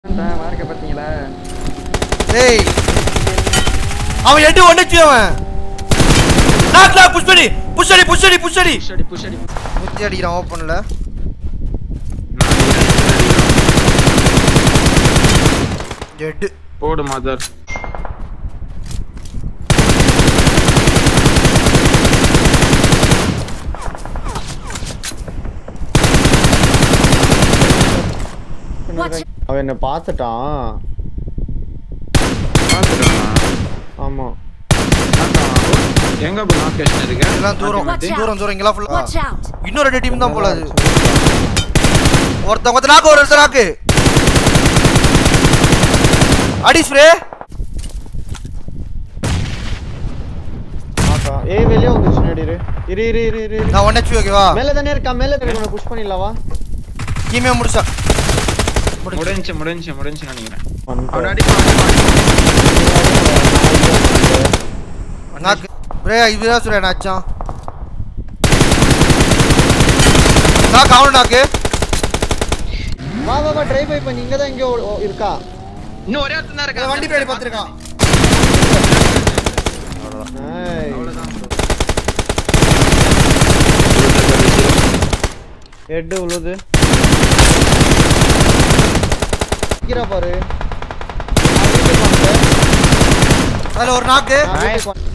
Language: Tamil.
மார்க்க பாத்தீங்களா டேய் அவன் எட்டு ஒண்ணுச்சு அவன் நாக் நாக் புஷ் பண்ணி புஷ் அடி புஷ் அடி புஷ் அடி புஷ் அடி புஷ் அடி முத்தி அடிக்கிறான் ஓப்பன்ல டெட் போடு மதர் Watch அவன் என்ன பார்த்துட்டான் ஆமா எங்க ப்ரோ லொகேஷன் இருக்கு எல்லாம் தூரம் Watch out. தூரம் தூரம் இங்கெல்லாம் ஃபுல்லா Watch out! இன்னொரு ரெண்டு டீம் தான் போல அது ஒருத்தன் ஒருத்தன் நாக்கு ஒரு ஒருத்தன் நாக்கு அடி ஸ்ப்ரே ஆக்கா ஏய் வெளியே வந்துச்சு நடிரு இரு இரு இரு இரு இரு நான் ஒன் ஹெச்பி ஓகேவா மேல தானே இருக்கா மேல இருக்க புஷ் பண்ணிடலாவா கீமே முடிச்சா முடிஞ்சு முடிஞ்சு முடிஞ்சு நினைக்கிறேன் வந்துட்டேன். அவன் அடி நாக்கு பிரே இதுதான் சொல்றேன் நாச்சான் நாக்கு அவனு நாக்கு வா வா வா ட்ரை பை பண்ணி இங்க தான் எங்கேயோ ஓ- இருக்கா இன்னும் ஒரே இடத்துல தான் இந்த இருக்கா வண்டி பின்னாடி பார்த்துருக்கான் Nice. அவ்வளவுதான் bro. ஹெட் உழுது நிக்கிறா பாரு அதுல ஒரு நாக்கு நான் வீட்டுக்கு வந்து-